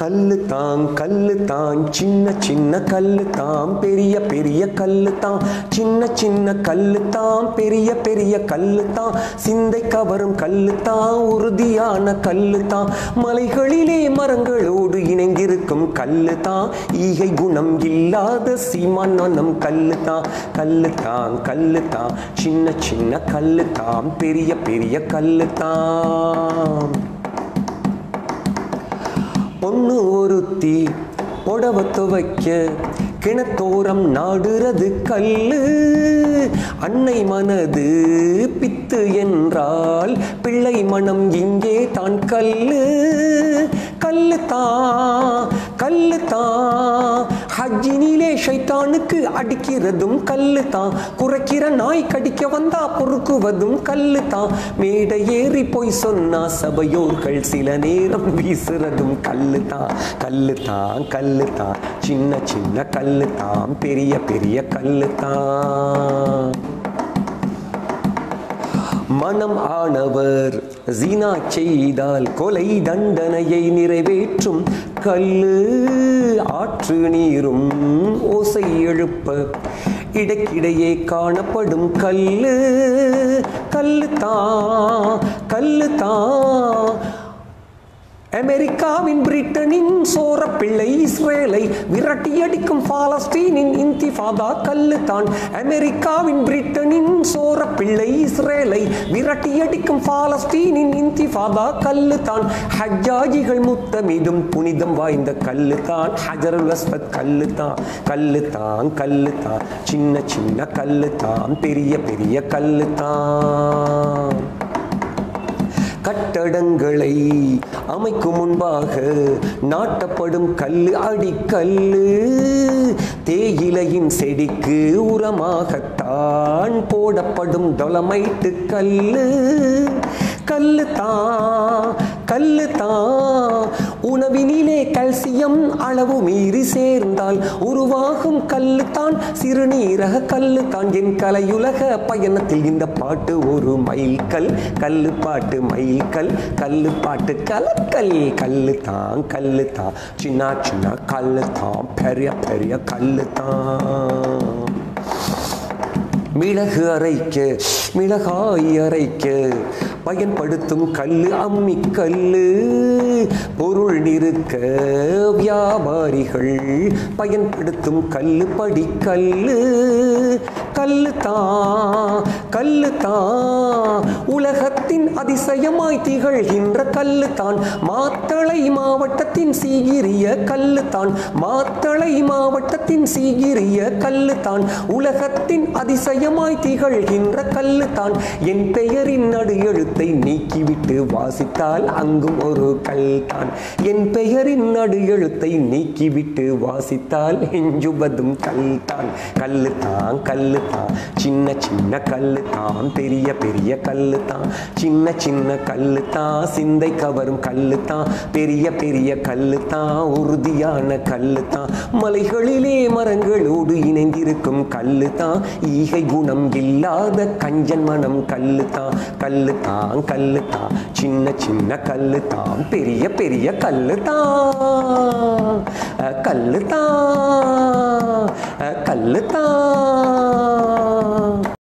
கல்லு தான் கல்லு தான் சின்ன சின்ன கல்லு தான் பெரிய பெரிய கல்லு தான் சின்ன சின்ன கல்லு தான் பெரிய பெரிய கல்லு தான் சிந்தை கவரும் கல்லு தான் உறுதியான கல்லு தான் மலைகளிலே மரங்களோடு இணைந்திருக்கும் கல்லு தான் ஈகை குணம் இல்லாத சீமானம் கல்லு தான் கல்லு தான் கல்லு தான் சின்ன சின்ன கல்லு தான் பெரிய பெரிய கல்லு தான் பொண்ணு ஒருத்தி புடவ துவைக்க கிணத்தோரம் நாடுறது கல்லு அன்னை மனது பித்து என்றால் பிள்ளை மனம் இங்கே தான் கல்லு கல்லு தான் கல்லு தான் ஹஜ்ஜினிலே ஷைத்தானுக்கு அடிக்கிறதும் கல்லு தான் குறைக்கிற நாய் கடிக்க வந்தா பொறுக்குவதும் கல்லு தான் மேடை ஏறி போய் சொன்னா சபையோர்கள் சில நேரம் வீசுறதும் கல்லு தான் கல்லு தான் கல்லு தான் சின்ன சின்ன கல்லு தான் பெரிய பெரிய கல்லு தான் மனம் ஆனவர் ஜினா செய்தால் கொலை தண்டனையை நிறைவேற்றும் கல்லு ஆற்று நீரும் ஓசை எழுப்ப இடைக்கிடையே காணப்படும் கல்லு கல்லு தான் கல்லு தான் அமெரிக்காவின் பிரிட்டனின் சோர பிள்ளை இஸ்ரேலை விரட்டியடிக்கும் பாலஸ்தீனின் இன்திஃபாதா கல்லு தான் அமெரிக்காவின் பிரிட்டனின் சோர பிள்ளை இஸ்ரேலை விரட்டியடிக்கும் பாலஸ்தீனின் இன்திஃபாதா கல்லு தான் ஹஜ்ஜாஜிகள் முத்தமிடும் புனிதம் வாய்ந்த கல்லு தான் ஹஜருல் அஸ்வத் கல்லு தான் கல்லு தான் கல்லு தான் சின்ன சின்ன கல்லு தான் பெரிய பெரிய கல்லு தான் கட்டடங்களை அமைக்கும் முன்பாக நாட்டப்படும் கல்லு அடிக்கல்லு தேயிலையின் செடிக்கு உரமாகத்தான் போடப்படும் டொலமைட்டு கல்லு கல்லு தான் கல்லு தான் உணவினிலே கல்சியம் அளவு மீறி சேர்ந்தால் உருவாகும் கல்லு தான் சிறுநீரக கல்லு தான் என் கலையுலக பயணத்தில் இந்த பாட்டு ஒரு மைல்கல் கல்லு பாட்டு மைல்கல் கல்லு பாட்டு கலக்கல் கல்லு தான் கல்லு தான் சின்ன சின்ன கல்லு தான் பெரிய பெரிய கல்லு தான் மிளகு அரைக்க மிளகாய் அரைக்க பயன்படுத்தும் கல்லு அம்மி கல்லு பொருள் நிறுக்க வியாபாரிகள் பயன்படுத்தும் கல்லு படி கல்லு கல்லு தான் கல்லு தான் உலகத்தின் அதிசயமாய் திகழ்கின்ற கல்லு தான் மாத்தளை மாவட்டத்தின் சீகிரிய கல்லு தான் மாத்தளை மாவட்டத்தின் சீகிரிய கல்லு தான் உலகத்தின் அதிசயமாய் திகழ்கின்ற கல்லு தான் என் பெயரின் நடு எழுத்தை நீக்கிவிட்டு வாசித்தால் அங்கும் ஒரு கல் தான் என் பெயரின் நடு எழுத்தை நீக்கிவிட்டு வாசித்தால் எஞ்சுவதும் கல் தான் கல்லு தான் கல்லு தான் சின்ன சின்ன கல்லு தான் பெரிய பெரிய கல்லு தான் சின்ன சின்ன கல்லு தான் சிந்தை கவரும் கல்லு தான் பெரிய பெரிய கல்லு தான் உறுதியான கல்லு தான் மலைகளிலே மரங்களோடு இணைந்திருக்கும் கல்லு தான் ஈகை குணம் இல்லாத கஞ்சன் மனம் கல்லு தான் கல்லு தான் கல்லு தான் சின்ன சின்ன கல்லு தான் பெரிய பெரிய கல்லு தான் அஹ் கல்லு தான் அஹ் கல்லு தான்